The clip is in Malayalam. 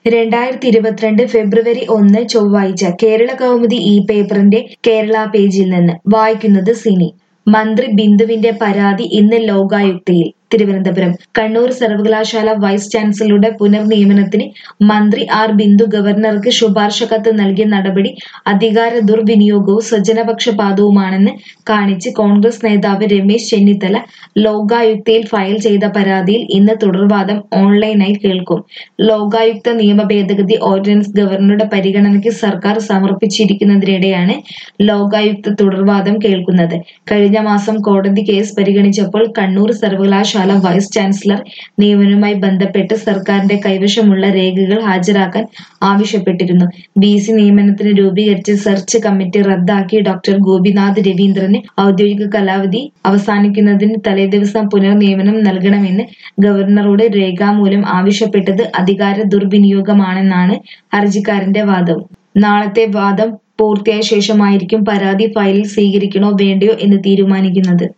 രണ്ടായിരത്തി ഇരുപത്തിരണ്ട് ഫെബ്രുവരി ഒന്ന് ചൊവ്വാഴ്ച കേരള കൗമുദി ഈ പേപ്പറിന്റെ കേരള പേജിൽ നിന്ന് വായിക്കുന്നത് സിനി മന്ത്രി ബിന്ദുവിന്റെ പരാതി ഇന്ന് ലോകായുക്തയിൽ തിരുവനന്തപുരം കണ്ണൂർ സർവകലാശാല വൈസ് ചാൻസലറുടെ പുനർനിയമനത്തിന് മന്ത്രി ആർ ബിന്ദു ഗവർണർക്ക് ശുപാർശ കത്ത് നൽകിയ നടപടി അധികാര ദുർവിനിയോഗവും സ്വജനപക്ഷപാതവുമാണെന്ന് കാണിച്ച് കോൺഗ്രസ് നേതാവ് രമേശ് ചെന്നിത്തല ലോകായുക്തയിൽ ഫയൽ ചെയ്ത പരാതിയിൽ ഇന്ന് തുടർവാദം ഓൺലൈനായി കേൾക്കും ലോകായുക്ത നിയമ ഭേദഗതി ഓർഡിനൻസ് ഗവർണറുടെ പരിഗണനയ്ക്ക് സർക്കാർ സമർപ്പിച്ചിരിക്കുന്നതിനിടെയാണ് ലോകായുക്ത തുടർവാദം കേൾക്കുന്നത് കഴിഞ്ഞ മാസം കോടതി കേസ് പരിഗണിച്ചപ്പോൾ കണ്ണൂർ സർവകലാശാല വൈസ് ചാൻസലർ നിയമനവുമായി ബന്ധപ്പെട്ട് സർക്കാരിന്റെ കൈവശമുള്ള രേഖകൾ ഹാജരാക്കാൻ ആവശ്യപ്പെട്ടിരുന്നു ബി സി നിയമനത്തിന് രൂപീകരിച്ച സെർച്ച് കമ്മിറ്റി റദ്ദാക്കി ഡോക്ടർ ഗോപിനാഥ് രവീന്ദ്രന് ഔദ്യോഗിക കാലാവധി അവസാനിക്കുന്നതിന് തലേദിവസം പുനർനിയമനം നൽകണമെന്ന് ഗവർണറോട് രേഖാമൂലം ആവശ്യപ്പെട്ടത് അധികാര ദുർവിനിയോഗമാണെന്നാണ് ഹർജിക്കാരന്റെ വാദം നാളത്തെ വാദം പൂർത്തിയായ ശേഷമായിരിക്കും പരാതി ഫയലിൽ സ്വീകരിക്കണോ വേണ്ടയോ എന്ന് തീരുമാനിക്കുന്നത്